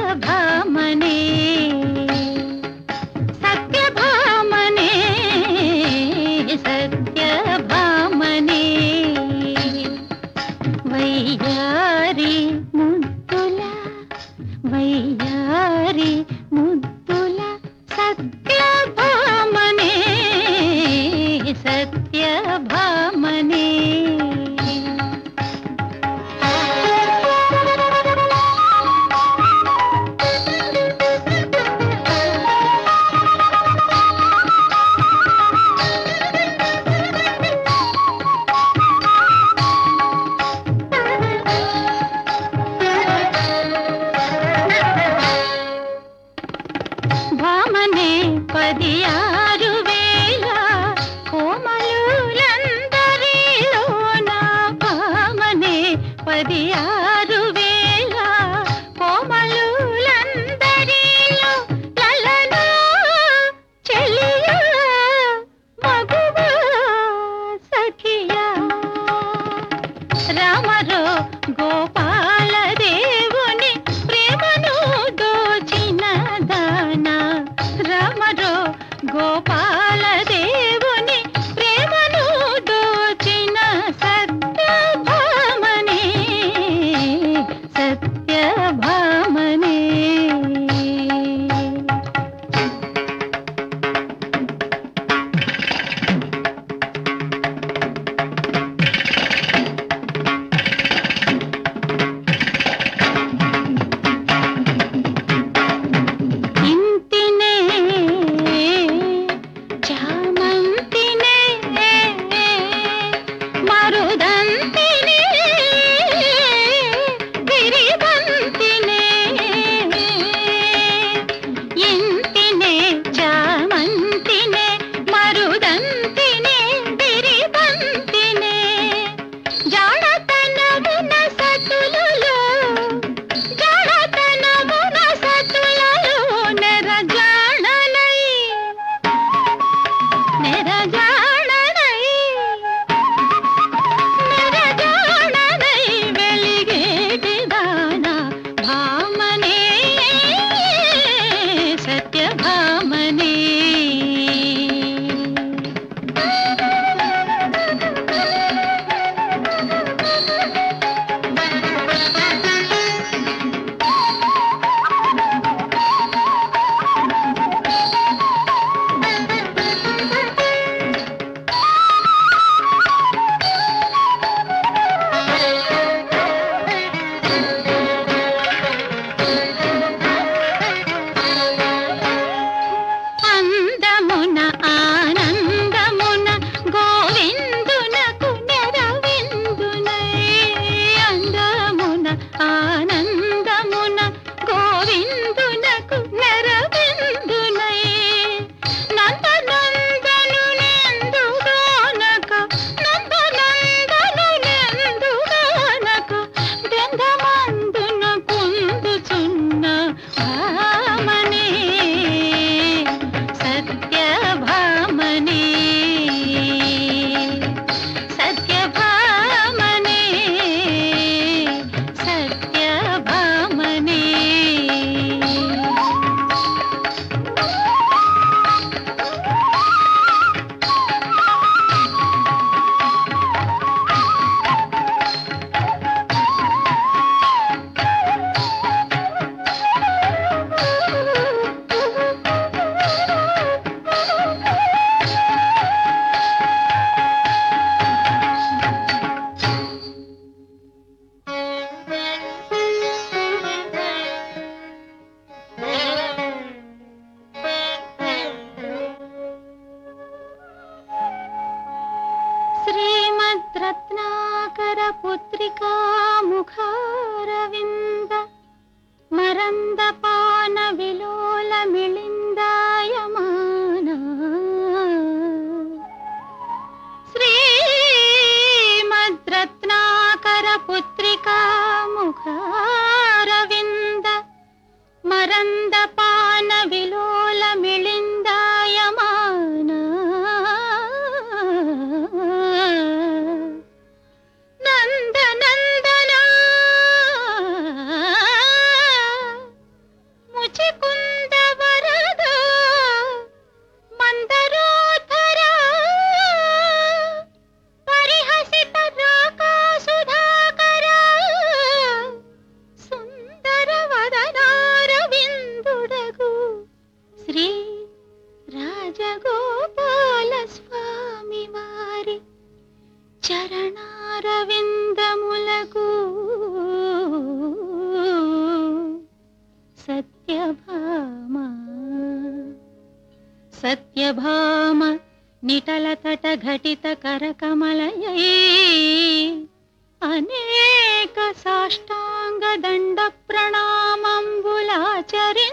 సత్యభామనే సత్యభామనే సత్యభామనే వయ్యారి ముద్దుల వయ్యారి ముద్దుల సత్యభామనే సత్యభామనే భామనే పది ఆరు వేల కోమలులందరిలో నా భామనే పది ఆరు వేల కోమలులందరిలో లలనా చెలియా మగువా సఖియా రామరో గోపాల దేవుని ప్రేమను దోచిన దానా రామరో గోపాల దేవుని ప్రేమను దోచిన సత్యభామనే సత్యభామనే ఇంటినే చామంతినే మరుదంతినే గిరిబంతినే ఇంటినే చామంతినే మరుదంతినే గిరిబంతినే జాడతనమున సతులలో జాడతనమున సతులలో నెరజాడనై నెరజాడనై నెరజాడనై వెలిగేటి దానా భామనే సత్యభామనే అందమున ఆనందమున గోవిందునకు నెరవిందునై అందమున ఆనందమున గోవిందునకు నెరవిందునై నందనందను నెందుగానక నందనందను నెందుగానక బృందమందున కుందుచున్న భామనే సత్యభామనే సత్యభామనే సత్యభామనే శ్రీమద్రత్నాకర పుత్రికా ముఖారవింద మరందపాన విలోల మిళిందాయమాన శ్రీమద్రత్నాకర పుత్రికా ముఖారవింద మరందపాన విలోల మిళిందాయమాన నందనందన సత్యభామ సత్యభామ నిటలతట ఘటిత కరకమలయై అనేక సాష్టాంగ దండ ప్రణామంబులాచరి